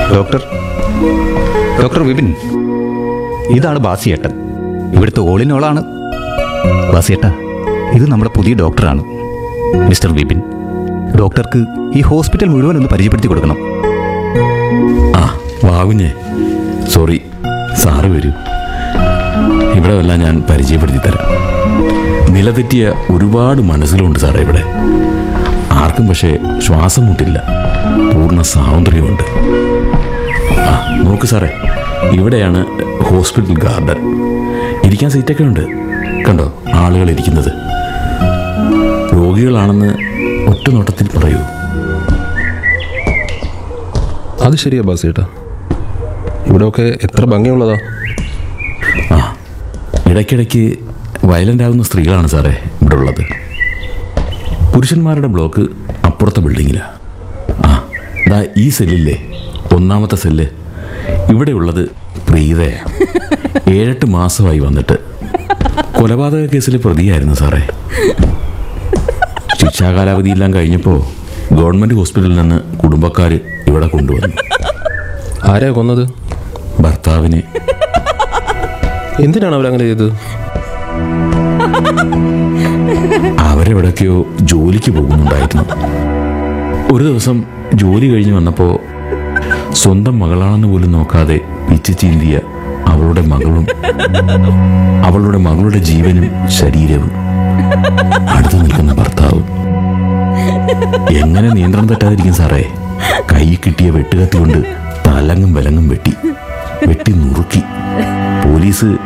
doctor doctor Vipin ഇതാണ് ബാസിയേട്ടൻ ഇവിടുത്തെ ഓളിനോളാണ് ബാസിയേട്ട ഇത് നമ്മുടെ പുതിയ ഡോക്ടറാണ് മിസ്റ്റർ വിപിൻ ഡോക്ടർക്ക് ഈ ഹോസ്പിറ്റൽ മുഴുവൻ ഒന്ന് പരിചയപ്പെടുത്തി കൊടുക്കണം ആ വാകുഞ്ഞേ സോറി സാറ് വരൂ ഇവിടെ എല്ലാം ഞാൻ പരിചയപ്പെടുത്തി തരാം നിലതെറ്റിയ ഒരുപാട് മനസ്സിലുണ്ട് സാറേ ഇവിടെ ആർക്കും പക്ഷേ ശ്വാസം മുട്ടില്ല പൂർണ്ണ സ്വാതന്ത്ര്യമുണ്ട് ആ നോക്ക് സാറേ ഇവിടെയാണ് ഹോസ്പിറ്റൽ ഗാർഡൻ ഇരിക്കാൻ സീറ്റൊക്കെ ഉണ്ട് കണ്ടോ ആളുകൾ ഇരിക്കുന്നത് രോഗികളാണെന്ന് ഒറ്റ നോട്ടത്തിൽ പറയൂ അത് ശരിയാ ബാസ് ചേട്ടാ ഇവിടെയൊക്കെ എത്ര ഭംഗിയുള്ളതാ ആ ഇടയ്ക്കിടയ്ക്ക് വയലൻ്റ് ആകുന്ന സ്ത്രീകളാണ് സാറേ ഇവിടെ ഉള്ളത് പുരുഷന്മാരുടെ ബ്ലോക്ക് അപ്പുറത്തെ ബിൽഡിങ്ങിലാണ് ആ ദാ ഈ സെല്ലില്ലേ ഒന്നാമത്തെ സെല്ല് ഇവിടെയുള്ളത് പ്രീതയാണ് ഏഴെട്ട് മാസമായി വന്നിട്ട് കൊലപാതക കേസിൽ പ്രതിയായിരുന്നു സാറേ ശിക്ഷാകാലാവധിയെല്ലാം കഴിഞ്ഞപ്പോൾ ഗവൺമെൻറ് ഹോസ്പിറ്റലിൽ നിന്ന് കുടുംബക്കാർ ഇവിടെ കൊണ്ടുവന്നു ആരെയാ കൊന്നത് ഭർത്താവിനെ എന്തിനാണ് അവരങ്ങനെ ചെയ്തത് അവരെവിടൊക്കെയോ ജോലിക്ക് പോകുന്നുണ്ടായിരുന്നു ഒരു ദിവസം ജോലി കഴിഞ്ഞ് വന്നപ്പോൾ സ്വന്തം മകളാണെന്ന് പോലും നോക്കാതെ പിച്ച് ചീന്തിയ അവളുടെ മകളും അവളുടെ മകളുടെ ജീവനും ശരീരവും അടുത്ത് നിൽക്കുന്ന ഭർത്താവും എങ്ങനെ നിയന്ത്രണം തെറ്റാതിരിക്കും സാറേ കൈ കിട്ടിയ വെട്ടുകത്തി കൊണ്ട് തലങ്ങും വിലങ്ങും വെട്ടി വെട്ടി നുറുക്കി പോലീസ്